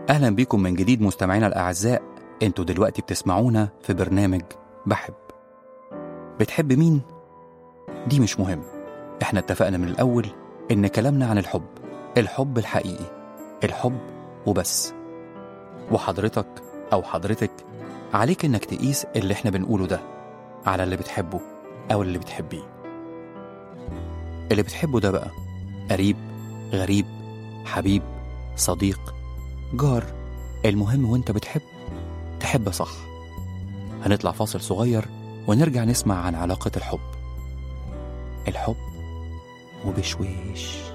أهلا بيكم من جديد مستمعينا الأعزاء انتوا دلوقتي بتسمعونا في برنامج بحب بتحب مين؟ دي مش مهم احنا اتفقنا من الأول إن كلامنا عن الحب الحب الحقيقي الحب وبس وحضرتك أو حضرتك عليك إنك تقيس اللي احنا بنقوله ده على اللي بتحبه أو اللي بتحبيه اللي بتحبه ده بقى قريب غريب حبيب صديق جار المهم وانت بتحب تحب صح هنطلع فاصل صغير ونرجع نسمع عن علاقة الحب الحب وبشويش